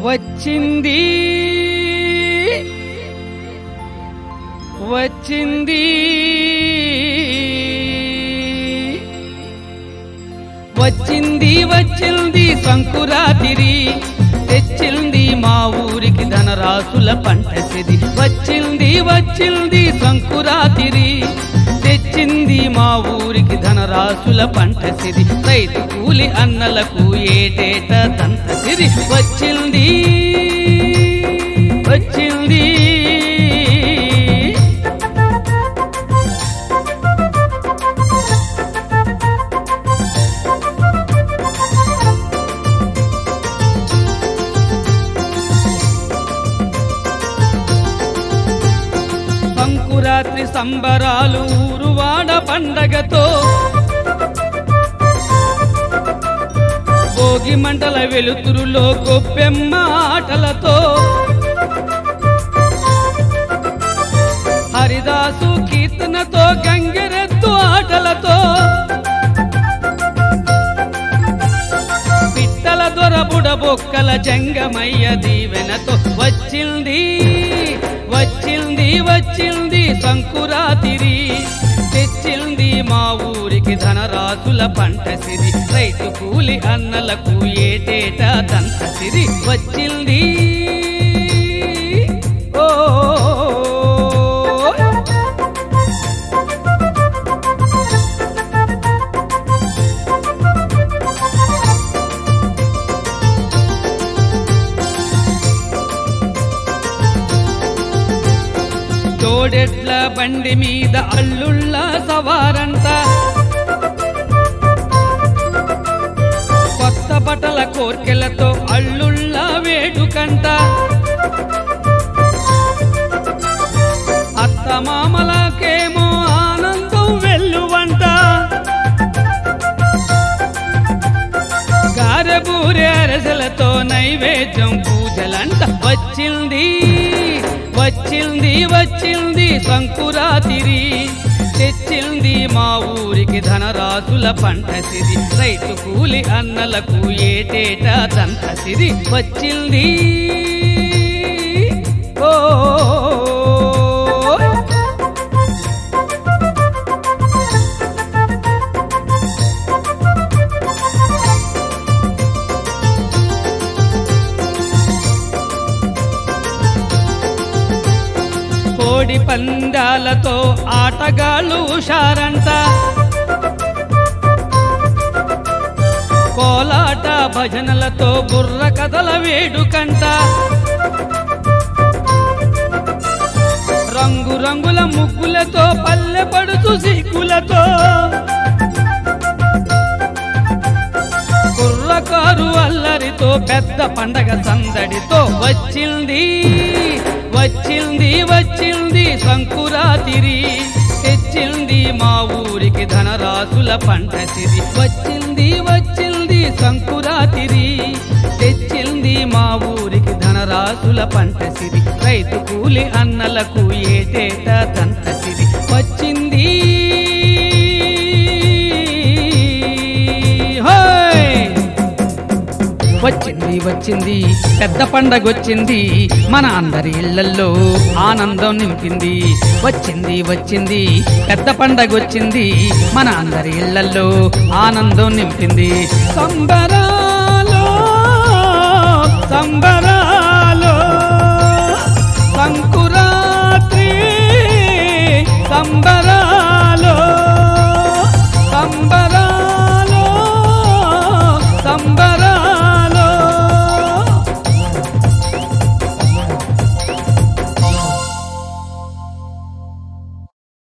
వచ్చింది వచ్చింది వచ్చింది వచ్చింది సంకురాతిరి తెచ్చింది మా ఊరికి ధనరాసుల పంట సిది వచ్చింది వచ్చింది సంకురాతిరి తెచ్చింది మా ఊరికి ధనరాసుల పంట సిది రైతు కూలి అన్నలకు ఏటేట తంత సిరి వచ్చింది వచ్చింది సంకురాత్రి సంబరాలు ఊరువాడ పండగతో భోగి మంటల వెలుతురులో గొప్పెమ్మ ఆటలతో హరిదాసు కీర్తనతో గంగెరెత్తు ఆటలతో పిట్టల దొరబుడ బొక్కల జంగమయ్య దీవెనతో వచ్చింది వచ్చింది వచ్చింది సంకురాతిరి తెచ్చింది మా ఊరికి ధనరాసుల పంట సిరి రైతు కూలి అన్నలకు ఏటేట దంత సిరి వచ్చింది ఓ తోడెట్ల బండి మీద అల్లుళ్ళ సవారంట కొత్త బట్టల కోర్కెలతో అల్లుళ్ళ వేడుకంట అత్త మామలకేమో ఆనందం వెల్లువంట గారెబూరె అరసలతో నైవేద్యం పూజలంట వచ్చింది వచ్చింది వచ్చింది సంకురాతిరి తెచ్చింది మా ఊరికి ధనరాసుల పంట సిరి రైతు కూలి అన్నలకు ఏటేటా దంత సిరి వచ్చింది ఓ కోడి పందాలతో ఆటగాళ్ళు హుషారంట కోలాట భజనలతో బుర్ర కథల వేడుకంట రంగు రంగుల ముగ్గులతో పల్లె పడుతు సిగ్గులతో కుర్రకారు అల్లరితో పెద్ద పండగ సందడితో వచ్చింది వచ్చింది వచ్చింది సంకురాతిరి తెచ్చింది మా ఊరికి ధనరాసుల పంట సిరి వచ్చింది వచ్చింది సంకురాతిరి తెచ్చింది మా ఊరికి ధనరాసుల పంట సిరి రైతు కూలి అన్నలకు ఏటేట దంత సిరి వచ్చింది హోయ్ వచ్చింది వచ్చింది పెద్ద పండగ వచ్చింది మన అందరి ఇళ్లల్లో ఆనందం నింపింది వచ్చింది వచ్చింది పెద్ద పండగ వచ్చింది మన అందరి ఇళ్లల్లో ఆనందం నింపింది సంబరా